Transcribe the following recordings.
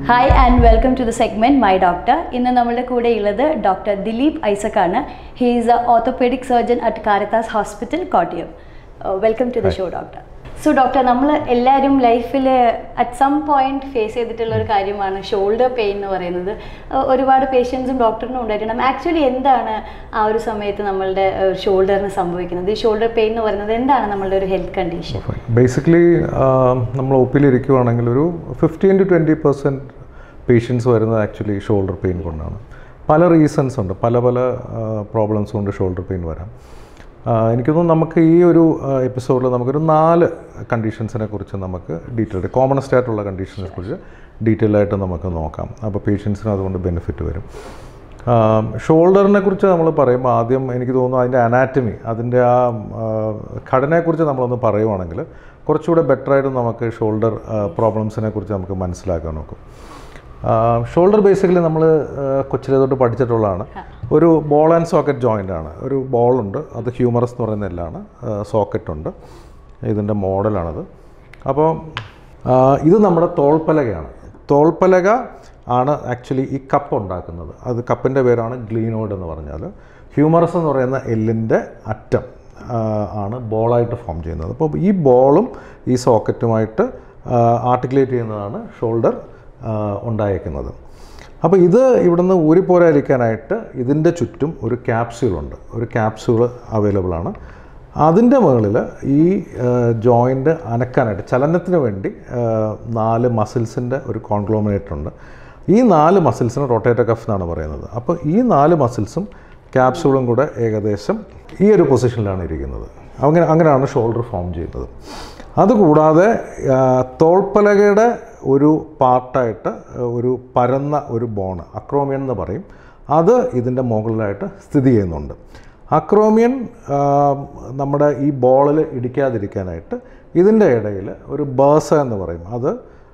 Hi and welcome to the segment my doctor ഇന്ന് നമ്മുടെ കൂടെ ഉള്ളത് ഡോക്ടർ ദിലീപ് ഐസക് ആണ് he is a orthopedic surgeon at Caritas hospital Kottayam welcome to the show doctor so doctor നമ്മൾ എല്ലാവരും ലൈഫിൽ അറ്റ് സം പോയിന്റ് ഫേസ് ചെയ്തിട്ടുള്ള ഒരു കാര്യമാണ് ഷോൾഡർ പെയിൻ എന്ന് പറയുന്നത് Uh, ഒരുപാട് പേഷ്യൻസും ഡോക്ടറിനും ഉണ്ടായിട്ടുണ്ട് ആക്ച്വലി എന്താണ് ആ ഒരു സമയത്ത് നമ്മളുടെ ഷോൾഡറിന് സംഭവിക്കുന്നത് ഈ ഷോൾഡർ പെയിൻ എന്ന് പറയുന്നത് എന്താണ് നമ്മളുടെ ഒരു ഹെൽത്ത് കണ്ടീഷൻ ബേസിക്കലി നമ്മൾ ഒ പിയിൽ ഇരിക്കുവാണെങ്കിൽ ഒരു fifteen to twenty percent patients വരുന്നത് ആക്ച്വലി ഷോൾഡർ പെയിൻ കൊണ്ടാണ് പല റീസൺസ് ഉണ്ട് പല പല പ്രോബ്ലംസ് കൊണ്ട് ഷോൾഡർ പെയിൻ വരാം ആ, എനിക്ക് തോന്നുന്നു നമുക്ക് ഈ ഒരു എപ്പിസോഡിൽ നമുക്കൊരു നാല് കണ്ടീഷൻസിനെ കുറിച്ച് നമുക്ക് ഡീറ്റെയിൽ കോമണസ്റ്റ് ആയിട്ടുള്ള കണ്ടീഷൻസിനെ കുറിച്ച് ഡീറ്റെയിൽ ആയിട്ട് നമുക്ക് നോക്കാം അപ്പോൾ പേഷ്യൻസിന് അതുകൊണ്ട് ബെനിഫിറ്റ് വരും ഷോൾഡറിനെ കുറിച്ച് നമ്മൾ പറയുമ്പോൾ ആദ്യം എനിക്ക് തോന്നുന്നു അതിൻ്റെ അനാറ്റമി അതിൻ്റെ ആ ആ, ഘടനയെക്കുറിച്ച് നമ്മളൊന്ന് പറയുവാണെങ്കിൽ കുറച്ചുകൂടെ ബെറ്ററായിട്ട് നമുക്ക് ഷോൾഡർ പ്രോബ്ലംസിനെ കുറിച്ച് നമുക്ക് മനസ്സിലാക്കാൻ നോക്കും ഷോൾഡർ ബേസിക്കലി നമ്മൾ കൊച്ചിലെ തൊട്ട് പഠിച്ചിട്ടുള്ളതാണ് ഒരു ബോൾ ആൻഡ് സോക്കറ്റ് ജോയിൻ്റ് ആണ് ഒരു ബോളുണ്ട് അത് ഹ്യൂമറസ് എന്ന് പറയുന്ന എല്ലാണ് സോക്കറ്റ് ഉണ്ട് ഇതിൻ്റെ മോഡലാണത് അപ്പോൾ ആ, ഇത് നമ്മുടെ തോൾപ്പലകയാണ് തോൾപ്പലക ആണ് ആക്ച്വലി ഈ കപ്പ് ഉണ്ടാക്കുന്നത് അത് കപ്പിൻ്റെ പേരാണ് ഗ്ലീനോയിഡ് എന്ന് പറഞ്ഞാൽ ഹ്യൂമറസ് എന്ന് പറയുന്ന എല്ലിൻ്റെ അറ്റം ആ, ആണ് ബോളായിട്ട് ഫോം ചെയ്യുന്നത് അപ്പോൾ ഈ ബോളും ഈ സോക്കറ്റുമായിട്ട് ആർട്ടിക്കുലേറ്റ് ചെയ്യുന്നതാണ് ഷോൾഡർ ഉണ്ടായേക്കുന്നത് അപ്പോൾ ഇത് ഇവിടുന്ന് ഊരിപ്പോരാതിരിക്കാനായിട്ട് ഇതിൻ്റെ ചുറ്റും ഒരു ക്യാപ്സ്യൂളുണ്ട് ഒരു ക്യാപ്സ്യൂൾ അവൈലബിൾ ആണ് അതിൻ്റെ മുകളിൽ ഈ ജോയിൻ്റ് അനക്കാനായിട്ട് ചലനത്തിന് വേണ്ടി ആ, നാല് മസിൽസിൻ്റെ ഒരു കോൺഗ്ലോമിനേറ്റ് ഉണ്ട് ഈ നാല് മസിൽസിന് റൊട്ടേറ്റർ കഫ് എന്നാണ് പറയുന്നത് അപ്പോൾ ഈ നാല് മസിൽസും ക്യാപ്സ്യൂളും കൂടെ ഏകദേശം ഈ ഒരു പൊസിഷനിലാണ് ഇരിക്കുന്നത് അങ്ങനെ അങ്ങനെയാണ് ഷോൾഡർ ഫോം ചെയ്യുന്നത് അതുകൂടാതെ ആ, തോൾപ്പലകയുടെ ഒരു പാർട്ടായിട്ട് ഒരു പരന്ന ഒരു ബോണ് അക്രോമിയൻ എന്ന് പറയും അത് ഇതിൻ്റെ മുകളിലായിട്ട് സ്ഥിതി ചെയ്യുന്നുണ്ട് അക്രോമിയൻ ആ, നമ്മുടെ ഈ ബോളിൽ ഇടിക്കാതിരിക്കാനായിട്ട് ഇതിൻ്റെ ഇടയിൽ ഒരു ബേസ എന്ന് പറയും അത്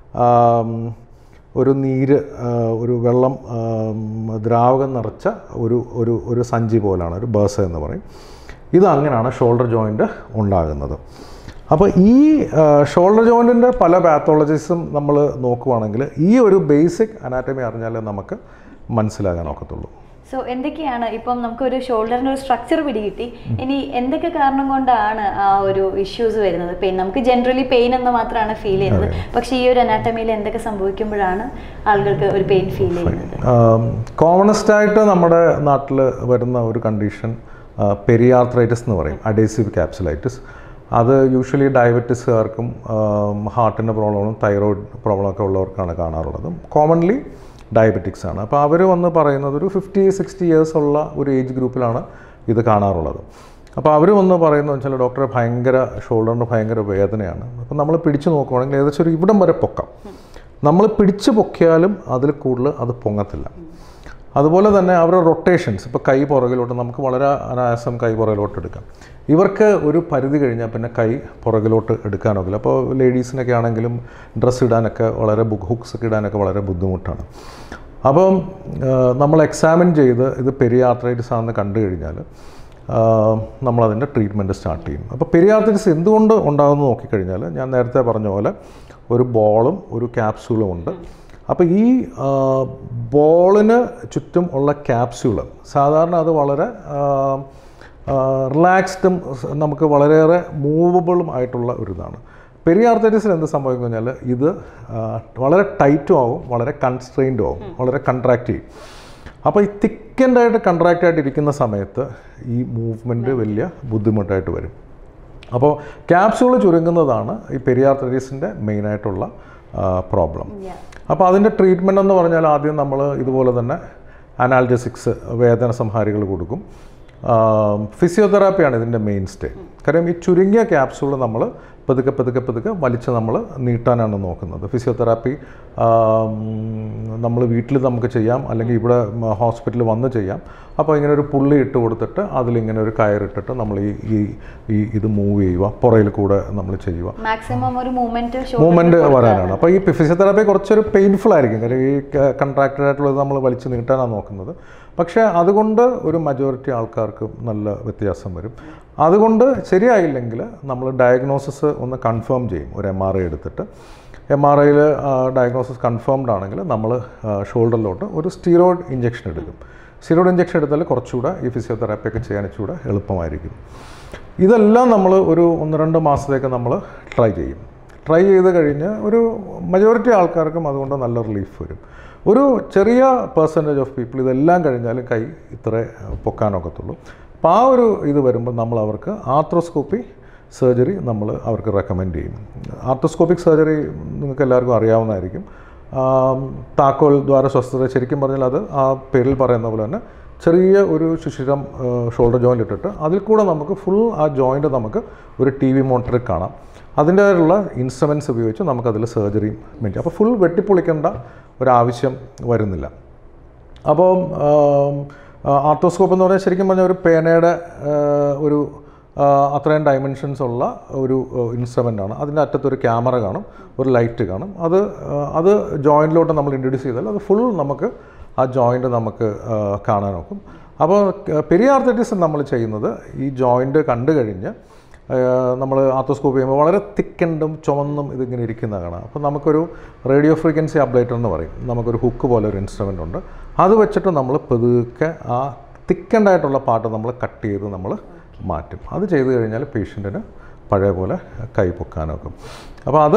ആം, ഒരു നീര് ആ, ഒരു വെള്ളം ആം, ദ്രാവകം നിറച്ച ഒരു ഒരു ഒരു സഞ്ചി പോലാണ് ഒരു ബേസ എന്ന് പറയും ഇത് അങ്ങനെയാണ് ഷോൾഡർ ജോയിൻ്റ് ഉണ്ടാകുന്നത് അപ്പോൾ ഈ ഷോൾഡർ ജോയിൻറ്റിൻ്റെ പല പാത്തോളജീസും നമ്മൾ നോക്കുവാണെങ്കിൽ ഈ ഒരു ബേസിക് അനാറ്റമി അറിഞ്ഞാലേ നമുക്ക് മനസ്സിലാകാൻ ഒക്കത്തുള്ളൂ സോ എന്തൊക്കെയാണ് ഇപ്പം നമുക്കൊരു ഷോൾഡറിന് ഒരു സ്ട്രക്ചർ പിടികിട്ടി ഇനി എന്തൊക്കെ കാരണം കൊണ്ടാണ് ആ ഒരു ഇഷ്യൂസ് വരുന്നത് പെയിൻ നമുക്ക് ജനറലി പെയിൻ എന്ന് മാത്രമാണ് ഫീൽ ചെയ്യുന്നത് പക്ഷേ ഈ ഒരു അനാട്ടമിയിൽ എന്തൊക്കെ സംഭവിക്കുമ്പോഴാണ് ആളുകൾക്ക് ഒരു പെയിൻ ഫീൽ ചെയ്യുന്നത് കോമണസ്റ്റ് ആയിട്ട് നമ്മുടെ നാട്ടിൽ വരുന്ന ഒരു കണ്ടീഷൻ പെരിയാർത്രൈറ്റിസ് എന്ന് പറയും അഡേസീവ് ക്യാപ്സുലൈറ്റിസ് അത് യൂഷ്വലി ഡയബറ്റീസുകാർക്കും ഹാർട്ടിൻ്റെ പ്രോബ്ലങ്ങളും തൈറോയിഡ് പ്രോബ്ലമൊക്കെ ഉള്ളവർക്കാണ് കാണാറുള്ളത് കോമൺലി ഡയബറ്റിക്സ് ആണ് അപ്പോൾ അവർ വന്ന് പറയുന്നത് ഒരു ഫിഫ്റ്റി സിക്സ്റ്റി ഇയേഴ്സ് ഉള്ള ഒരു ഏജ് ഗ്രൂപ്പിലാണ് ഇത് കാണാറുള്ളത് അപ്പോൾ അവർ വന്ന് പറയുന്നത് വെച്ചാൽ ഡോക്ടറെ ഭയങ്കര ഷോൾഡറിന് ഭയങ്കര വേദനയാണ് അപ്പോൾ നമ്മൾ പിടിച്ചു നോക്കുവാണെങ്കിൽ ഏകദേശം ഒരു ഇവിടം വരെ പൊക്കാം നമ്മൾ പിടിച്ചു പൊക്കിയാലും അതിൽ കൂടുതൽ അത് പൊങ്ങത്തില്ല അതുപോലെ തന്നെ അവരുടെ റൊട്ടേഷൻസ് ഇപ്പോൾ കൈ പുറകിലോട്ട് നമുക്ക് വളരെ അനായാസം കൈ പുറകിലോട്ട് എടുക്കാം ഇവർക്ക് ഒരു പരിധി കഴിഞ്ഞാൽ പിന്നെ കൈ പുറകിലോട്ട് എടുക്കാനൊക്കില്ല അപ്പോൾ ലേഡീസിനൊക്കെ ആണെങ്കിലും ഡ്രസ്സ് ഇടാനൊക്കെ വളരെ ബുക്ക് ഹുക്സ് ഒക്കെ ഇടാനൊക്കെ വളരെ ബുദ്ധിമുട്ടാണ് അപ്പം ആ, നമ്മൾ എക്സാമിൻ ചെയ്ത് ഇത് പെരിയാർത്രൈറ്റിസ് ആണെന്ന് കണ്ടു കഴിഞ്ഞാൽ ആ, നമ്മളതിൻ്റെ ട്രീറ്റ്മെൻറ്റ് സ്റ്റാർട്ട് ചെയ്യും അപ്പോൾ പെരിയാർത്രൈറ്റിസ് എന്തുകൊണ്ട് ഉണ്ടാകുമെന്ന് നോക്കിക്കഴിഞ്ഞാൽ ഞാൻ നേരത്തെ പറഞ്ഞ പോലെ ഒരു ബോളും ഒരു ക്യാപ്സ്യൂളും ഉണ്ട് അപ്പോൾ ഈ ആ, ബോളിന് ചുറ്റും ഉള്ള ക്യാപ്സ്യൂള് സാധാരണ അത് വളരെ റിലാക്സ്ഡും നമുക്ക് വളരെയേറെ മൂവബിളും ആയിട്ടുള്ള ഒരു ഇതാണ് പെരിയാർത്തൈറ്റിസിൽ എന്ത് സംഭവിക്കും കഴിഞ്ഞാൽ ഇത് ആ, വളരെ ടൈറ്റും ആവും വളരെ കൺസ്ട്രെയിൻഡും ആവും വളരെ കൺട്രാക്റ്റ് ചെയ്യും അപ്പോൾ ഈ തിക്കൻഡ് ആയിട്ട് കൺട്രാക്റ്റ് ആയിട്ട് ഇരിക്കുന്ന സമയത്ത് ഈ മൂവ്മെൻറ്റ് വലിയ ബുദ്ധിമുട്ടായിട്ട് വരും അപ്പോൾ ക്യാപ്സ്യൂൾ ചുരുങ്ങുന്നതാണ് ഈ പെരിയാർത്തൈറ്റിസിൻ്റെ മെയിനായിട്ടുള്ള പ്രോബ്ലം Yeah. അപ്പോൾ അതിൻ്റെ ട്രീറ്റ്മെൻ്റ് എന്ന് പറഞ്ഞാൽ ആദ്യം നമ്മൾ ഇതുപോലെ തന്നെ അനാൽജസിക്സ് വേദന സംഹാരികൾ കൊടുക്കും ഫിസിയോതെറാപ്പിയാണ് ഇതിൻ്റെ മെയിൻ സ്റ്റേ കാര്യം ഈ ചുരുങ്ങിയ ക്യാപ്സൂൾ നമ്മൾ പതുക്കെ പതുക്കെ പതുക്കെ വലിച്ച് നമ്മൾ നീട്ടാനാണ് നോക്കുന്നത് ഫിസിയോതെറാപ്പി നമ്മൾ വീട്ടിൽ നമുക്ക് ചെയ്യാം അല്ലെങ്കിൽ ഇവിടെ ഹോസ്പിറ്റലിൽ വന്ന് ചെയ്യാം അപ്പോൾ ഇങ്ങനെ ഒരു പുള്ളി ഇട്ട് കൊടുത്തിട്ട് അതിലിങ്ങനെ ഒരു കയറിട്ടിട്ട് നമ്മൾ ഈ ഈ ഈ ഇത് മൂവ് ചെയ്യുക പുറയിൽ കൂടെ നമ്മൾ ചെയ്യുക മാക്സിമം ഒരു മൂവ്മെന്റ് മൂവ്മെൻറ്റ് വരാനാണ് അപ്പോൾ ഈ ഫിസിയോതെറാപ്പി കുറച്ചൊരു പെയിൻഫുൾ ആയിരിക്കും കാര്യം ഈ കൺട്രാക്റ്റഡ് ആയിട്ടുള്ളത് നമ്മൾ വലിച്ചു നീട്ടാനാണ് നോക്കുന്നത് പക്ഷേ അതുകൊണ്ട് ഒരു മജോറിറ്റി ആൾക്കാർക്ക് നല്ല വ്യത്യാസം വരും അതുകൊണ്ട് ശരിയായില്ലെങ്കിൽ നമ്മൾ ഡയഗ്നോസിസ് ഒന്ന് കൺഫേം ചെയ്യും ഒരു എം ആർ ഐ എടുത്തിട്ട് എം ആർ ഐയിൽ ഡയഗ്നോസിസ് കൺഫേംഡ് ആണെങ്കിൽ നമ്മൾ ഷോൾഡറിലോട്ട് ഒരു സ്റ്റീറോയിഡ് ഇഞ്ചെക്ഷൻ എടുക്കും സ്റ്റീറോയിഡ് ഇഞ്ചെക്ഷൻ എടുത്താൽ കുറച്ചുകൂടെ ഈ ഫിസിയോതെറാപ്പി ഒക്കെ ചെയ്യാൻ ഇച്ചിരി എളുപ്പമായിരിക്കും ഇതെല്ലാം നമ്മൾ ഒരു ഒന്ന് രണ്ട് മാസത്തേക്ക് നമ്മൾ ട്രൈ ചെയ്യും ട്രൈ ചെയ്ത് കഴിഞ്ഞ് ഒരു മജോറിറ്റി ആൾക്കാർക്കും അതുകൊണ്ട് നല്ല റിലീഫ് വരും ഒരു ചെറിയ പെർസെൻറ്റേജ് ഓഫ് പീപ്പിൾ ഇതെല്ലാം കഴിഞ്ഞാലും കൈ ഇത്ര പൊക്കാനൊക്കത്തുള്ളൂ അപ്പോൾ ആ ഒരു ഇത് വരുമ്പോൾ നമ്മൾ അവർക്ക് ആർത്രോസ്കോപ്പി സർജറി നമ്മൾ അവർക്ക് റെക്കമെൻഡ് ചെയ്യും ആർത്തോസ്കോപ്പിക് സർജറി നിങ്ങൾക്ക് എല്ലാവർക്കും അറിയാവുന്നതായിരിക്കും ആം, താക്കോൽ ദ്വാര സ്വസ്ഥത ശരിക്കും പറഞ്ഞാൽ അത് ആ പേരിൽ പറയുന്ന പോലെ തന്നെ ചെറിയ ഒരു ശിശിരം ഷോൾഡർ ജോയിൻ്റ് ഇട്ടിട്ട് അതിൽ കൂടെ നമുക്ക് ഫുൾ ആ ജോയിൻ്റ് നമുക്ക് ഒരു ടി വി മോണിറ്ററിൽ കാണാം അതിൻ്റേതായിട്ടുള്ള ഇൻസ്ട്രുമെൻറ്റ്സ് ഉപയോഗിച്ച് നമുക്കതിൽ സർജറിയും വേണ്ടി അപ്പോൾ ഫുൾ വെട്ടിപ്പൊളിക്കേണ്ട ഒരാവശ്യം വരുന്നില്ല അപ്പോൾ ആർത്തോസ്കോപ്പ് എന്ന് പറഞ്ഞാൽ ശരിക്കും പറഞ്ഞാൽ ഒരു പേനയുടെ ആ, ഒരു ആ, അത്രയും ഡയമെൻഷൻസ് ഉള്ള ഒരു ഇൻസ്ട്രുമെൻ്റ് ആണ് അതിൻ്റെ അറ്റത്തൊരു ക്യാമറ കാണും ഒരു ലൈറ്റ് കാണും അത് ആ, അത് ജോയിൻറ്റിലോട്ട് നമ്മൾ ഇൻട്രൊഡ്യൂസ് ചെയ്താൽ അത് ഫുൾ നമുക്ക് ആ ജോയിൻ്റ് നമുക്ക് ആ, കാണാൻ നോക്കും അപ്പോൾ പെരിയാർത്തറ്റിസ് നമ്മൾ ചെയ്യുന്നത് ഈ ജോയിൻ്റ് കണ്ടു കഴിഞ്ഞ് നമ്മൾ ആത്തോസ്കോപ്പ് ചെയ്യുമ്പോൾ വളരെ തിക്കൻഡും ചുവന്നും ഇതിങ്ങനെ ഇരിക്കുന്ന കാണാം അപ്പോൾ നമുക്കൊരു റേഡിയോ ഫ്രീക്വൻസി അപ്ഡേറ്റർ എന്ന് പറയും നമുക്കൊരു ഹുക്ക് പോലെ ഒരു ഇൻസ്ട്രുമെൻ്റ് ഉണ്ട് അത് വെച്ചിട്ട് നമ്മൾ പതുക്കെ ആ തിക്കൻഡായിട്ടുള്ള പാട്ട് നമ്മൾ കട്ട് ചെയ്ത് നമ്മൾ മാറ്റും അത് ചെയ്ത് കഴിഞ്ഞാൽ പേഷ്യൻറ്റിന് പഴയ പോലെ കൈ പൊക്കാനൊക്കും അപ്പോൾ അത്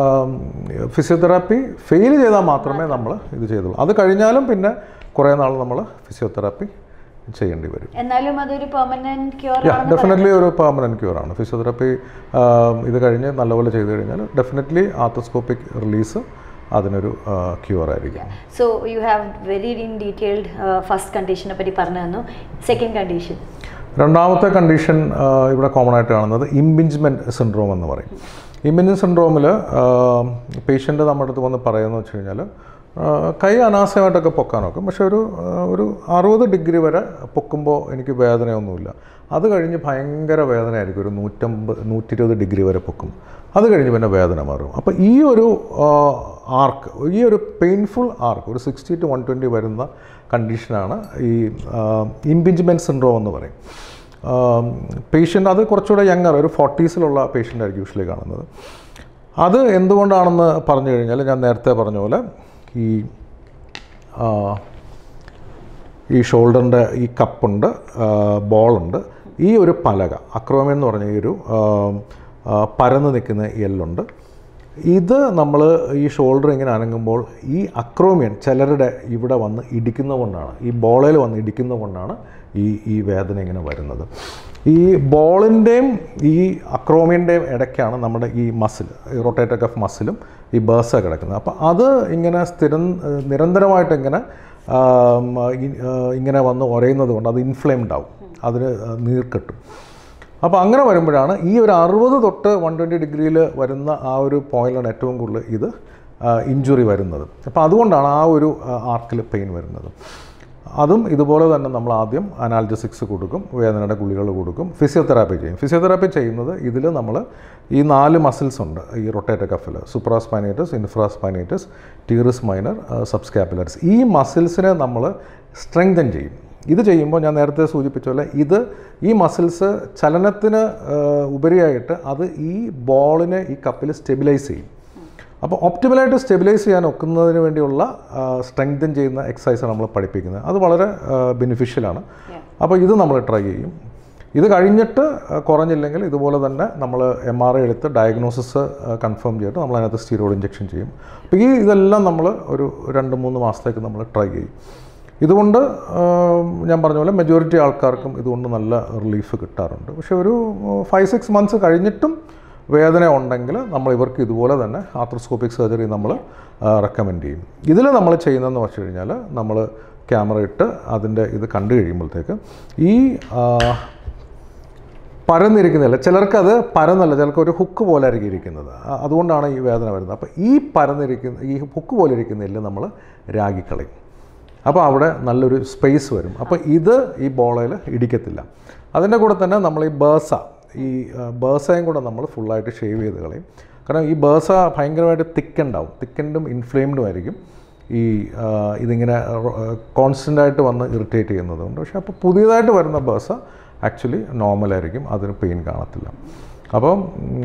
ഫിസിയോതെറാപ്പി ഫെയിൽ ചെയ്താൽ മാത്രമേ നമ്മൾ ഇത് ചെയ്തുള്ളൂ അത് കഴിഞ്ഞാലും പിന്നെ കുറേ നാൾ നമ്മൾ ഫിസിയോതെറാപ്പി ചെയ്യേണ്ടി വരും എന്നാലും അതൊരു പെർമനന്റ് ക്യൂർ യാ ഡെഫിനറ്റ്ലി ഒരു പെർമനൻറ്റ് ക്യൂർ ആണ് ഫിസിയോതെറാപ്പി ഇത് കഴിഞ്ഞ് നല്ലപോലെ ചെയ്ത് കഴിഞ്ഞാൽ ഡെഫിനറ്റ്ലി ആർത്തോസ്കോപ്പിക് റിലീസ് അതിനൊരു ക്യൂർ ആയിരിക്കും so you have very in detailed first കണ്ടീഷനെ പറ്റി പറഞ്ഞു തന്നു സെക്കൻഡ് കണ്ടീഷൻ രണ്ടാമത്തെ കണ്ടീഷൻ ഇവിടെ കോമൺ ആയിട്ട് കാണുന്നത് ഇംപിഞ്ച്മെൻറ്റ് സിൻഡ്രോം എന്ന് പറയും ഇംപിഞ്ച് സിൻഡ്രോമിൽ പേഷ്യൻ്റ് നമ്മുടെ അടുത്ത് വന്ന് പറയുന്നത് വെച്ച് കഴിഞ്ഞാൽ കൈ അനാവശ്യമായിട്ടൊക്കെ പൊക്കാൻ നോക്കും പക്ഷെ ഒരു ആ, ഒരു അറുപത് ഡിഗ്രി വരെ പൊക്കുമ്പോൾ എനിക്ക് വേദനയൊന്നുമില്ല അത് കഴിഞ്ഞ് ഭയങ്കര വേദനയായിരിക്കും ഒരു നൂറ്റമ്പത് നൂറ്റി ഇരുപത് ഡിഗ്രി വരെ പൊക്കും അത് കഴിഞ്ഞ് പിന്നെ വേദന മാറും അപ്പോൾ ഈ ഒരു ആർക്ക് ഈ ഒരു പെയിൻഫുൾ ആർക്ക് ഒരു സിക്സ്റ്റി ടു വൺ ട്വൻറ്റി വരുന്ന കണ്ടീഷനാണ് ഈ ഇംപിഞ്ച്മെൻറ്റ് സിൻഡ്രോം എന്ന് പറയും പേഷ്യൻ്റ് അത് കുറച്ചുകൂടെ യങ്ങർ ഒരു ഫോർട്ടീസിലുള്ള പേഷ്യൻ്റ് ആയിരിക്കും യൂഷ്വലി കാണുന്നത് അത് എന്തുകൊണ്ടാണെന്ന് പറഞ്ഞു കഴിഞ്ഞാൽ ഞാൻ നേരത്തെ പറഞ്ഞ പോലെ ഈ ആ, ഈ ഷോൾഡറിൻ്റെ ഈ കപ്പുണ്ട് ബോളുണ്ട് ഈ ഒരു പലക അക്രോമിയൻ എന്ന് പറഞ്ഞ ഈ ഒരു ആ, ആ, പരന്ന് നിൽക്കുന്ന എല്ലുണ്ട് ഇത് നമ്മൾ ഈ ഷോൾഡർ ഇങ്ങനെ അനങ്ങുമ്പോൾ ഈ അക്രോമിയൻ ചിലരുടെ ഇവിടെ വന്ന് ഇടിക്കുന്നതുകൊണ്ടാണ് ഈ ബോളയിൽ വന്ന് ഇടിക്കുന്നതുകൊണ്ടാണ് ഈ ഈ വേദന ഇങ്ങനെ വരുന്നത് ഈ ബോളിൻ്റെയും ഈ അക്രോമിയൻ്റെയും ഇടയ്ക്കാണ് നമ്മുടെ ഈ മസിൽ ഈ റൊട്ടേറ്റർ കഫ് മസിലും ഈ ബേഴ്സ കിടക്കുന്നത് അപ്പോൾ അത് ഇങ്ങനെ സ്ഥിരം നിരന്തരമായിട്ട് ഇങ്ങനെ ആം, ഇ- ആ, ഇങ്ങനെ വന്ന് ഉരയുന്നത് കൊണ്ട് അത് ഇൻഫ്ലെയിംഡ് ആവും അതിന് നീർക്കെട്ടും അപ്പോൾ അങ്ങനെ വരുമ്പോഴാണ് ഈ ഒരു അറുപത് തൊട്ട് വൺ ട്വൻറ്റി ഡിഗ്രിയിൽ വരുന്ന ആ ഒരു പോയിന്റിലാണ് ഏറ്റവും കൂടുതൽ ഇത് ഇഞ്ചുറി വരുന്നത് അപ്പോൾ അതുകൊണ്ടാണ് ആ ഒരു ആർക്കിൽ പെയിൻ വരുന്നത് അതും ഇതുപോലെ തന്നെ നമ്മൾ ആദ്യം അനാൽജസിക്സ് കൊടുക്കും വേദനയുടെ ഗുളികൾ കൊടുക്കും ഫിസിയോതെറാപ്പി ചെയ്യും ഫിസിയോതെറാപ്പി ചെയ്യുന്നത് ഇതിൽ നമ്മൾ ഈ നാല് മസിൽസ് ഉണ്ട് ഈ റൊട്ടേറ്റർ കഫിൽ സുപ്രാസ്പൈനേറ്റസ് ഇൻഫ്രാസ്പൈനേറ്റസ് ടീറിസ് മൈനർ സബ്സ്കാപ്പുലർസ് ഈ മസിൽസിനെ നമ്മൾ സ്ട്രെങ്തൻ ചെയ്യും ഇത് ചെയ്യുമ്പോൾ ഞാൻ നേരത്തെ സൂചിപ്പിച്ച പോലെ ഇത് ഈ മസിൽസ് ചലനത്തിന് ആ, ഉപരിയായിട്ട് അത് ഈ ബോളിനെ ഈ കപ്പിൽ സ്റ്റെബിലൈസ് ചെയ്യും അപ്പോൾ ഒപ്റ്റിമലായിട്ട് സ്റ്റെബിലൈസ് ചെയ്യാൻ ഒക്കുന്നതിന് വേണ്ടിയുള്ള സ്ട്രെങ്തൻ ചെയ്യുന്ന എക്സസൈസാണ് നമ്മൾ പഠിപ്പിക്കുന്നത് അത് വളരെ ബെനിഫിഷ്യലാണ് അപ്പോൾ ഇത് നമ്മൾ ട്രൈ ചെയ്യും ഇത് കഴിഞ്ഞിട്ട് ആ, കുറഞ്ഞില്ലെങ്കിൽ ഇതുപോലെ തന്നെ നമ്മൾ എം ആർ ഐ എടുത്ത് ഡയഗ്നോസിസ് കൺഫേം ചെയ്തിട്ട് നമ്മൾ അതിനകത്ത് സ്റ്റീറോയിഡ് ഇഞ്ചെക്ഷൻ ചെയ്യും അപ്പോൾ ഈ ഇതെല്ലാം നമ്മൾ ഒരു രണ്ട് മൂന്ന് മാസത്തേക്ക് നമ്മൾ ട്രൈ ചെയ്യും ഇതുകൊണ്ട് ആ, ഞാൻ പറഞ്ഞ പോലെ മെജോറിറ്റി ആൾക്കാർക്കും ഇതുകൊണ്ട് നല്ല റിലീഫ് കിട്ടാറുണ്ട് പക്ഷേ ഒരു ഫൈവ് സിക്സ് മന്ത്സ് കഴിഞ്ഞിട്ടും വേദന ഉണ്ടെങ്കിൽ നമ്മൾ ഇവർക്ക് ഇതുപോലെ തന്നെ ആർത്രോസ്കോപ്പിക് സർജറി നമ്മൾ റെക്കമെൻഡ് ചെയ്യും ഇതിൽ നമ്മൾ ചെയ്യുന്നതെന്ന് വെച്ച് കഴിഞ്ഞാൽ നമ്മൾ ക്യാമറ ഇട്ട് അതിൻ്റെ ഇത് കണ്ടു കഴിയുമ്പോഴത്തേക്ക് ഈ ആ, പരന്നിരിക്കുന്നില്ല ചിലർക്കത് പരന്നല്ല ചിലർക്ക് ഒരു ഹുക്ക് പോലെ ആയിരിക്കും ഇരിക്കുന്നത് അ- അതുകൊണ്ടാണ് ഈ വേദന വരുന്നത് അപ്പോൾ ഈ പരന്നിരിക്കുന്ന ഈ ഹുക്ക് പോലെ ഇരിക്കുന്നതിൽ നമ്മൾ രാഗിക്കളയും അപ്പോൾ അവിടെ നല്ലൊരു സ്പേസ് വരും അപ്പോൾ ഇത് ഈ ബോളയിൽ ഇടിക്കത്തില്ല അതിൻ്റെ കൂടെ തന്നെ നമ്മൾ ഈ ബേസ ഈ ആ, ബേസയും കൂടെ നമ്മൾ ഫുള്ളായിട്ട് ഷേവ് ചെയ്ത് കളയും കാരണം ഈ ബേസ ഭയങ്കരമായിട്ട് തിക്കൻഡാവും തിക്കൻഡും ഇൻഫ്ലെയിംഡും ആയിരിക്കും ഈ ആ, ഇതിങ്ങനെ കോൺസ്റ്റൻ്റായിട്ട് വന്ന് ഇറിറ്റേറ്റ് ചെയ്യുന്നതുകൊണ്ട് പക്ഷേ അപ്പോൾ പുതിയതായിട്ട് വരുന്ന ബേസ ആക്ച്വലി നോർമലായിരിക്കും അതിന് പെയിൻ കാണത്തില്ല അപ്പം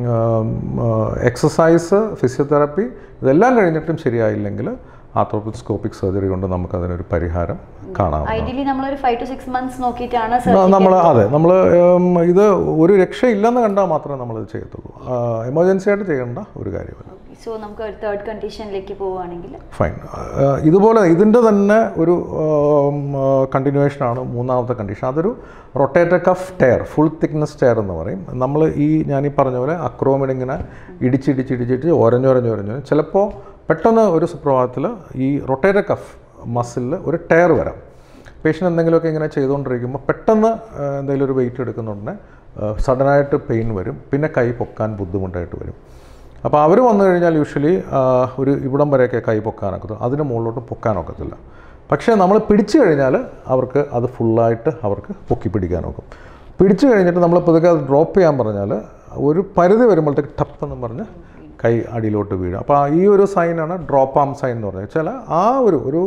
എക്സസൈസ് ഫിസിയോതെറാപ്പി ഇതെല്ലാം കഴിഞ്ഞിട്ടും ശരിയായില്ലെങ്കിൽ ആർത്രോസ്കോപ്പിക് സർജറി കൊണ്ട് നമുക്കതിനൊരു പരിഹാരം കാണാം ഐഡിയലി നമ്മളൊരു ഫൈവ് ടു സിക്സ് മന്ത്സ് നോക്കിയിട്ടാണ് നമ്മൾ അതെ നമ്മൾ ഇത് ഒരു രക്ഷയില്ലെന്ന് കണ്ടാൽ മാത്രമേ നമ്മളിത് ചെയ്യത്തുള്ളൂ എമർജൻസി ആയിട്ട് ചെയ്യേണ്ട ഒരു കാര്യമല്ല സോ നമുക്ക് ഒരു തേർഡ് കണ്ടീഷനിലേക്ക് പോവുകയാണെങ്കിൽ ഫൈൻ ഇതുപോലെ ഇതിൻ്റെ തന്നെ ഒരു കണ്ടിന്യൂവേഷനാണ് മൂന്നാമത്തെ കണ്ടീഷൻ അതൊരു rotator cuff tear full thickness tear എന്ന് പറയും നമ്മൾ ഈ ഞാൻ ഈ പറഞ്ഞ പോലെ അക്രോമിഡ് ഇങ്ങനെ ഇടിച്ചിടിച്ചിടിച്ചിട്ട് ഒരഞ്ഞൊരഞ്ഞൊരഞ്ഞ് ചിലപ്പോൾ പെട്ടെന്ന് ഒരു സുപ്രഭാതത്തിൽ ഈ റൊട്ടേറ്റർ കഫ് മസിലിൽ ഒരു ടയർ വരാം പേഷ്യൻ്റ് എന്തെങ്കിലുമൊക്കെ ഇങ്ങനെ ചെയ്തുകൊണ്ടിരിക്കുമ്പോൾ പെട്ടെന്ന് ആ, എന്തെങ്കിലും ഒരു വെയിറ്റ് എടുക്കുന്നുണ്ടെങ്കിൽ സഡനായിട്ട് പെയിൻ വരും പിന്നെ കൈ പൊക്കാൻ ബുദ്ധിമുട്ടായിട്ട് വരും അപ്പോൾ അവർ വന്നു കഴിഞ്ഞാൽ യൂഷ്വലി ഒരു ഇവിടം വരെയൊക്കെ കൈ പൊക്കാനൊക്കത്തു അതിന് മുകളിലോട്ട് പൊക്കാനൊക്കത്തില്ല പക്ഷേ നമ്മൾ പിടിച്ചു കഴിഞ്ഞാൽ അവർക്ക് അത് ഫുള്ളായിട്ട് അവർക്ക് പൊക്കി പിടിക്കാനൊക്കും പിടിച്ചു കഴിഞ്ഞിട്ട് നമ്മൾ പതുക്കെ അത് ഡ്രോപ്പ് ചെയ്യാൻ പറഞ്ഞാൽ ഒരു പരിധി വരുമ്പോഴത്തേക്ക് ടപ്പ് എന്ന് പറഞ്ഞ് കൈ അടിയിലോട്ട് വീഴും അപ്പോൾ ആ ഈ ഒരു സൈനാണ് ഡ്രോപ്പ് ആം സൈൻ എന്ന് പറഞ്ഞാൽ വെച്ചാൽ ആ ഒരു ഒരു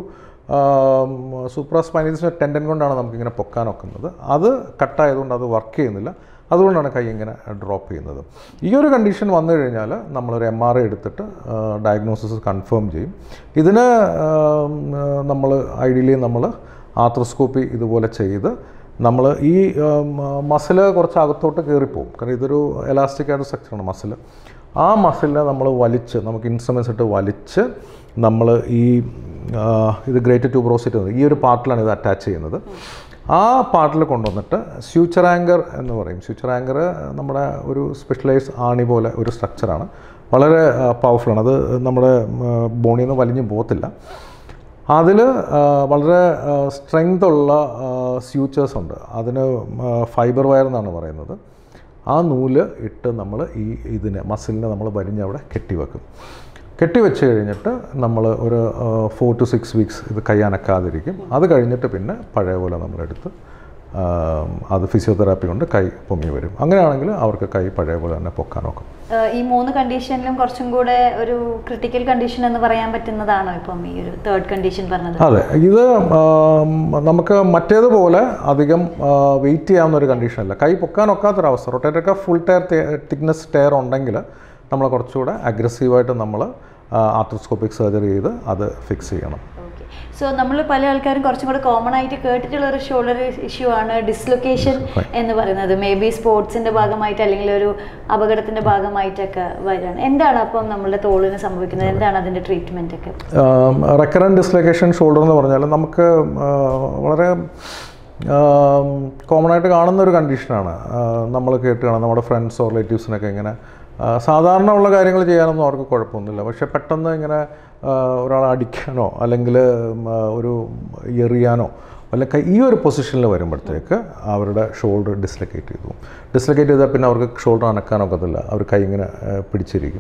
സൂപ്രാസ്പൈനൽസിൻ്റെ ടെൻഡൻ കൊണ്ടാണ് നമുക്കിങ്ങനെ പൊക്കാനൊക്കുന്നത് അത് കട്ടായതുകൊണ്ട് അത് വർക്ക് ചെയ്യുന്നില്ല അതുകൊണ്ടാണ് കൈ ഇങ്ങനെ ഡ്രോപ്പ് ചെയ്യുന്നത് ഈ ഒരു കണ്ടീഷൻ വന്നു കഴിഞ്ഞാൽ നമ്മളൊരു എം ആർ ഐ എടുത്തിട്ട് ഡയഗ്നോസിസ് കൺഫേം ചെയ്യും ഇതിന് നമ്മൾ ഐഡിയലി നമ്മൾ ആർത്രോസ്കോപ്പി ഇതുപോലെ ചെയ്ത് നമ്മൾ ഈ മസിൽ കുറച്ച് അകത്തോട്ട് കയറിപ്പോവും കാരണം ഇതൊരു എലാസ്റ്റിക് ആയിട്ട് സ്ട്രക്ചറാണ് മസിൽ ആ മസിലിനെ നമ്മൾ വലിച്ച് നമുക്ക് ഇൻസ്ട്രുമെൻസ് ഇട്ട് വലിച്ച് നമ്മൾ ഈ ആ, ഇത് ഗ്രേറ്റ് ട്യൂബ്രോസിറ്റ് ഈ ഒരു പാർട്ടിലാണ് ഇത് അറ്റാച്ച് ചെയ്യുന്നത് ആ പാർട്ടിൽ കൊണ്ടുവന്നിട്ട് സ്യൂച്ചർ ആങ്കർ എന്ന് പറയും സ്യൂച്ചർ ആങ്കർ നമ്മുടെ ഒരു സ്പെഷ്യലൈസ് ആണി പോലെ ഒരു സ്ട്രക്ചറാണ് വളരെ പവർഫുള്ളാണ് അത് നമ്മുടെ ബോണിൽ നിന്ന് വലിഞ്ഞു പോകത്തില്ല അതിൽ വളരെ സ്ട്രെങ്ത് ഉള്ള സ്യൂച്ചേഴ്സ് ഉണ്ട് അതിന് ഫൈബർ വയർ എന്നാണ് പറയുന്നത് ആ നൂല് ഇട്ട് നമ്മൾ ഈ ഇതിനെ മസിലിനെ നമ്മൾ വലിഞ്ഞവിടെ കെട്ടിവെക്കും കെട്ടിവെച്ച് കഴിഞ്ഞിട്ട് നമ്മൾ ഒരു ഫോർ ടു സിക്സ് വീക്സ് ഇത് കൈ അനക്കാതിരിക്കും അത് കഴിഞ്ഞിട്ട് പിന്നെ പഴയ പോലെ നമ്മളെടുത്ത് ആ, അത് ഫിസിയോതെറാപ്പി കൊണ്ട് കൈ പൊങ്ങി വരും അങ്ങനെയാണെങ്കിൽ അവർക്ക് കൈ പഴയ പോലെ തന്നെ പൊക്കാൻ നോക്കും ഈ മൂന്ന് കണ്ടീഷനിലും കുറച്ചും കൂടെ ഒരു ക്രിട്ടിക്കൽ കണ്ടീഷൻ എന്ന് പറയാൻ പറ്റുന്നതാണോ ഇപ്പം ഈ ഒരു തേർഡ് കണ്ടീഷൻ പറഞ്ഞത് അതെ ഇത് ആം, നമുക്ക് മറ്റേതുപോലെ അധികം വെയിറ്റ് ചെയ്യാവുന്ന ഒരു കണ്ടീഷനല്ല കൈ പൊക്കാനൊക്കാത്തൊരവസ്ഥ റൊട്ടേറ്റൊക്കെ ഫുൾ ടയർ തിക്നെസ് ടയർ ഉണ്ടെങ്കിൽ നമ്മൾ കുറച്ചുകൂടെ അഗ്രസീവായിട്ട് നമ്മൾ ആർത്രോസ്കോപ്പിക് സർജറി ചെയ്ത് അത് ഫിക്സ് ചെയ്യണം ഓക്കെ സോ നമ്മൾ പല ആൾക്കാരും കുറച്ചും കൂടെ കോമൺ ആയിട്ട് കേട്ടിട്ടുള്ള ഒരു ഷോൾഡർ ഇഷ്യൂ ആണ് ഡിസ്ലൊക്കേഷൻ എന്ന് പറയുന്നത് മേ ബി സ്പോർട്സിന്റെ ഭാഗമായിട്ട് അല്ലെങ്കിൽ ഒരു അപകടത്തിന്റെ ഭാഗമായിട്ടൊക്കെ വരാണ് എന്താണ് അപ്പം നമ്മുടെ തോളിന് സംഭവിക്കുന്നത് എന്താണ് അതിന്റെ ട്രീറ്റ്മെന്റ് ഒക്കെ റെക്കറൻറ്റ് ഡിസ്ലൊക്കേഷൻ ഷോൾഡർ എന്ന് പറഞ്ഞാൽ നമുക്ക് ആ, വളരെ കോമൺ ആയിട്ട് കാണുന്ന ഒരു കണ്ടീഷനാണ് നമ്മൾ കേട്ട് കാണാം നമ്മുടെ ഫ്രണ്ട്സോ റിലേറ്റീവ്സിനൊക്കെ ഇങ്ങനെ ആ, സാധാരണ ഉള്ള കാര്യങ്ങൾ ചെയ്യാനൊന്നും അവർക്ക് കുഴപ്പമൊന്നുമില്ല പക്ഷെ പെട്ടെന്ന് ഇങ്ങനെ ആ, ഒരാളെ അടിക്കാനോ അല്ലെങ്കിൽ ഒരു എറിയാനോ അല്ല കൈ ഈ ഒരു പൊസിഷനിൽ വരുമ്പോഴത്തേക്ക് അവരുടെ ഷോൾഡർ ഡിസ്ലൊക്കേറ്റ് ചെയ്തു ഡിസ്ലൊക്കേറ്റ് ചെയ്താൽ പിന്നെ അവർക്ക് ഷോൾഡർ അനക്കാനൊക്കത്തില്ല അവർ കൈ ഇങ്ങനെ ആ, പിടിച്ചിരിക്കും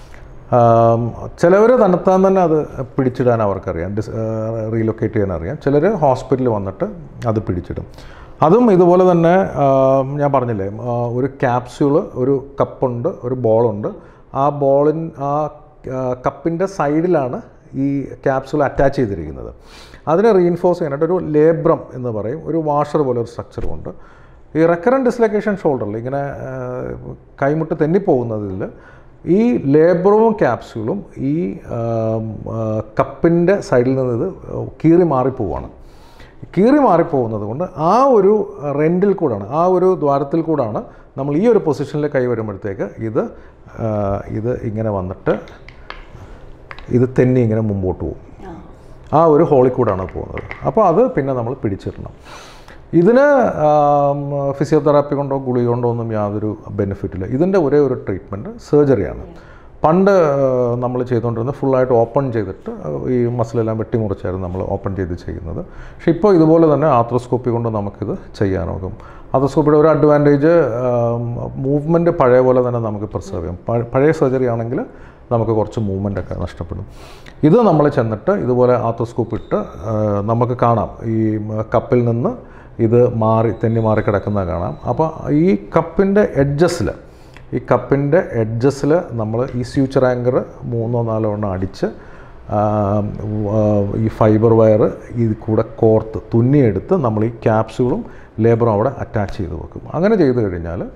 ചിലവർ തന്നെത്താൻ തന്നെ അത് പിടിച്ചിടാൻ അവർക്കറിയാം ഡിസ് റീലൊക്കേറ്റ് ചെയ്യാൻ അറിയാം ചിലർ ഹോസ്പിറ്റലിൽ വന്നിട്ട് അത് പിടിച്ചിടും അതും ഇതുപോലെ തന്നെ ആ, ഞാൻ പറഞ്ഞില്ലേ ആ, ഒരു ക്യാപ്സ്യൂള് ഒരു കപ്പുണ്ട് ഒരു ബോളുണ്ട് ആ ബോളിൻ ആ കപ്പിൻ്റെ സൈഡിലാണ് ഈ ക്യാപ്സ്യൂൾ അറ്റാച്ച് ചെയ്തിരിക്കുന്നത് അതിനെ റീഇൻഫോഴ്സ് ചെയ്യാനായിട്ട് ഒരു ലേബ്രം എന്ന് പറയും ഒരു വാഷർ പോലെ ഒരു സ്ട്രക്ചറുമുണ്ട് ഈ റെക്കറൻറ്റ് ഡിസ്ലൊക്കേഷൻ ഷോൾഡറിൽ ഇങ്ങനെ ആ, കൈമുട്ട് തെന്നിപ്പോകുന്നതിൽ ഈ ലേബറും ക്യാപ്സ്യൂളും ഈ കപ്പിൻ്റെ സൈഡിൽ നിന്ന് ഇത് കീറി മാറിപ്പോവാണ് കീറി മാറിപ്പോകുന്നത് കൊണ്ട് ആ ഒരു റെൻറ്റിൽ കൂടാണ് ആ ഒരു ദ്വാരത്തിൽ കൂടാണ് നമ്മൾ ഈ ഒരു പൊസിഷനിൽ കൈ വരുമ്പോഴത്തേക്ക് ഇത് ആ, ഇത് ഇങ്ങനെ വന്നിട്ട് ഇത് തെന്നി ഇങ്ങനെ മുമ്പോട്ട് പോകും ആ ഒരു ഹോളിൽ കൂടാണ് പോകുന്നത് അപ്പോൾ അത് പിന്നെ നമ്മൾ പിടിച്ചിടണം ഇതിന് ഫിസിയോതെറാപ്പി കൊണ്ടോ ഗുളിക കൊണ്ടോ ഒന്നും യാതൊരു ബെനിഫിറ്റില്ല ഇതിൻ്റെ ഒരേ ഒരു ട്രീറ്റ്മെൻറ്റ് സർജറിയാണ് പണ്ട് നമ്മൾ ചെയ്തുകൊണ്ടിരുന്നത് ഫുള്ളായിട്ട് ഓപ്പൺ ചെയ്തിട്ട് ആ, ഈ മസിലെല്ലാം വെട്ടിമുറിച്ചായിരുന്നു നമ്മൾ ഓപ്പൺ ചെയ്ത് ചെയ്യുന്നത് പക്ഷേ ഇപ്പോൾ ഇതുപോലെ തന്നെ ആർത്രോസ്കോപ്പി കൊണ്ട് നമുക്കിത് ചെയ്യാനാകും ആർത്രോസ്കോപ്പിയുടെ ഒരു അഡ്വാൻറ്റേജ് മൂവ്മെൻറ്റ് പഴയ പോലെ തന്നെ നമുക്ക് പ്രിസർവ് ചെയ്യാം പഴ- പഴയ സർജറി ആണെങ്കിൽ നമുക്ക് കുറച്ച് മൂവ്മെൻ്റ് ഒക്കെ നഷ്ടപ്പെടും ഇത് നമ്മൾ ചെന്നിട്ട് ഇതുപോലെ ആത്തോസ്കോപ്പ് ഇട്ട് ആ, നമുക്ക് കാണാം ഈ മ, കപ്പിൽ നിന്ന് ഇത് മാറി തെന്നി മാറി കിടക്കുന്ന കാണാം അപ്പോൾ ഈ കപ്പിൻ്റെ എഡ്ജസിൽ ഈ കപ്പിൻ്റെ എഡ്ജസിൽ നമ്മൾ ഈ സ്യൂച്ചർ ആങ്കർ മൂന്നോ നാലോ എണ്ണം അടിച്ച് ആ, ആ, ഈ ഫൈബർ വയർ ഈ കൂടെ കോർത്ത് തുന്നിയെടുത്ത് നമ്മൾ ഈ ക്യാപ്സ്യൂളും ലേബറും അവിടെ അറ്റാച്ച് ചെയ്ത് വെക്കും അങ്ങനെ ചെയ്ത് കഴിഞ്ഞാൽ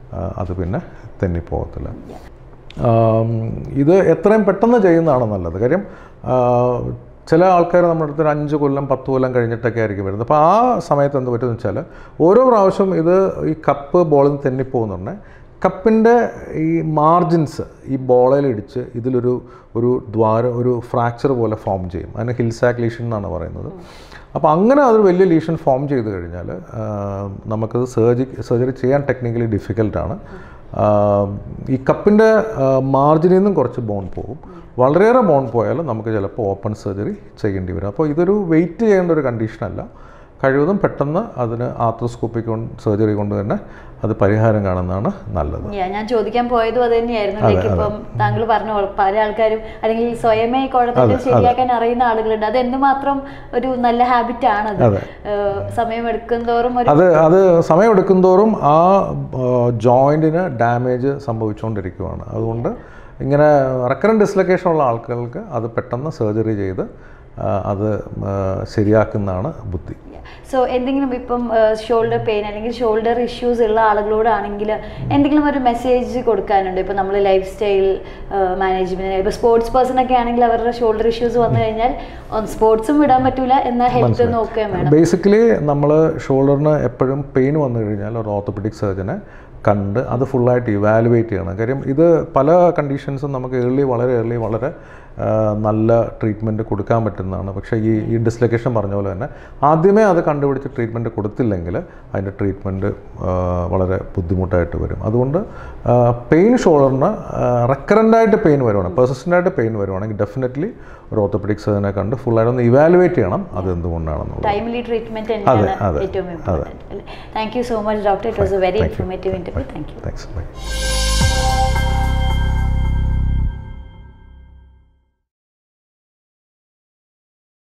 ആ, അത് പിന്നെ തെന്നിപ്പോകത്തില്ല ആം, ഇത് എത്രയും പെട്ടെന്ന് ചെയ്യുന്നതാണ് നല്ലത് കാര്യം ആ, ചില ആൾക്കാർ നമ്മുടെ അടുത്ത് ഒരു അഞ്ച് കൊല്ലം പത്ത് കൊല്ലം കഴിഞ്ഞിട്ടൊക്കെ ആയിരിക്കും വരുന്നത് അപ്പോൾ ആ സമയത്ത് എന്ത് പറ്റുമെന്ന് വെച്ചാൽ ഓരോ പ്രാവശ്യം ഇത് ഈ കപ്പ് ബോളിൽ നിന്ന് തെന്നിപ്പോകുന്നുണ്ട് കപ്പിൻ്റെ ഈ മാർജിൻസ് ഈ ബോളയിലിടിച്ച് ഇതിലൊരു ഒരു ദ്വാരം ഒരു ഫ്രാക്ചർ പോലെ ഫോം ചെയ്യും അതിന് ഹിൽസാക്ക് ലീഷൻ എന്നാണ് പറയുന്നത് അപ്പോൾ അങ്ങനെ അതൊരു വലിയ ലീഷൻ ഫോം ചെയ്ത് കഴിഞ്ഞാൽ ആ, നമുക്കത് സർജി സർജറി ചെയ്യാൻ ടെക്നിക്കലി ഡിഫിക്കൽട്ടാണ് ഈ കപ്പിൻ്റെ മാർജിനിൽ നിന്നും കുറച്ച് ബോൺ പോകും വളരെയേറെ ബോൺ പോയാൽ നമുക്ക് ചിലപ്പോൾ ഓപ്പൺ സർജറി ചെയ്യേണ്ടി വരും അപ്പോൾ ഇതൊരു വെയിറ്റ് ചെയ്യേണ്ട ഒരു കണ്ടീഷനല്ല കഴിവതും പെട്ടെന്ന് അതിന് ആർത്രോസ്കോപ്പിക് കൊണ്ട് സർജറി കൊണ്ട് തന്നെ അത് പരിഹാരം കാണുന്നതാണ് നല്ലത് Yeah, ഞാൻ ചോദിക്കാൻ പോയതും അത് തന്നെയായിരുന്നു ലൈക്ക് ഇപ്പം താങ്കൾ പറഞ്ഞ പോലെ പല ആൾക്കാരും അല്ലെങ്കിൽ സ്വയമേ കുഴപ്പത്തിൽ ശരിയാക്കാൻ അറിയുന്ന ആളുകളുണ്ട് അത് എന്തുമാത്രം ഒരു നല്ല ഹാബിറ്റ് ആണത് അതെ. ഏഹ് സമയം എടുക്കുന്തോറും ഒരു അത് അത് സമയമെടുക്കും തോറും ആ ജോയിൻറ്റിന് ഡാമേജ് സംഭവിച്ചുകൊണ്ടിരിക്കുകയാണ് അതുകൊണ്ട് ഇങ്ങനെ റെക്കറൻറ്റ് ഡിസ്ലൊക്കേഷൻ ഉള്ള ആൾക്കാർക്ക് അത് പെട്ടെന്ന് സർജറി ചെയ്ത് ആ, അത് ആ, ശരിയാക്കുന്നതാണ് ബുദ്ധി സോ എന്തെങ്കിലും ഇപ്പം ഷോൾഡർ പെയിൻ അല്ലെങ്കിൽ ഷോൾഡർ ഇഷ്യൂസ് ഉള്ള ആളുകളോടാണെങ്കിൽ എന്തെങ്കിലും ഒരു മെസ്സേജ് കൊടുക്കാനുണ്ട് ഇപ്പം നമ്മൾ ലൈഫ് സ്റ്റൈൽ മാനേജ്മെന്റ് ഇപ്പോൾ സ്പോർട്സ് പേഴ്സൺ ഒക്കെ ആണെങ്കിൽ അവരുടെ ഷോൾഡർ ഇഷ്യൂസ് വന്നു കഴിഞ്ഞാൽ സ്പോർട്സും വിടാൻ പറ്റൂല എന്നാൽ ഹെൽത്ത് നോക്കുകയും വേണം ബേസിക്കലി നമ്മൾ ഷോൾഡറിന് എപ്പോഴും പെയിൻ വന്നു കഴിഞ്ഞാൽ ഒരു ഓർത്തോപെഡിക് സർജനെ കണ്ട് അത് ഫുള്ളായിട്ട് ഇവാലുവേറ്റ് ചെയ്യണം കാര്യം ഇത് പല കണ്ടീഷൻസും നമുക്ക് ഏർലി വളരെ ഏർലി വളരെ ആ, നല്ല ട്രീറ്റ്മെൻറ്റ് കൊടുക്കാൻ പറ്റുന്നതാണ് പക്ഷേ ഈ ഈ ഡിസ്ലൊക്കേഷൻ പറഞ്ഞ പോലെ തന്നെ ആദ്യമേ അത് കണ്ടുപിടിച്ച് ട്രീറ്റ്മെൻറ്റ് കൊടുത്തില്ലെങ്കിൽ അതിൻ്റെ ട്രീറ്റ്മെൻറ്റ് വളരെ ബുദ്ധിമുട്ടായിട്ട് വരും അതുകൊണ്ട് പെയിൻ ഷോൾഡറിന് റെക്കറൻ്റായിട്ട് പെയിൻ വരുവാണ് പെർസിസ്റ്റൻ്റായിട്ട് പെയിൻ വരുവാണെങ്കിൽ ഡെഫിനറ്റ്ലി ഒരു ഓർത്തോപെഡിക് സർജനെ കണ്ട് ഫുള്ളായിട്ട് ഒന്ന് ഇവാലുവേറ്റ് ചെയ്യണം അത് എന്തുകൊണ്ടാണെന്നുള്ളത് ടൈംലി ട്രീറ്റ്മെന്റ് തന്നെയാണ് അതെ, ഏറ്റവും important thank you so much doctor it was a very informative interview thank you thanks by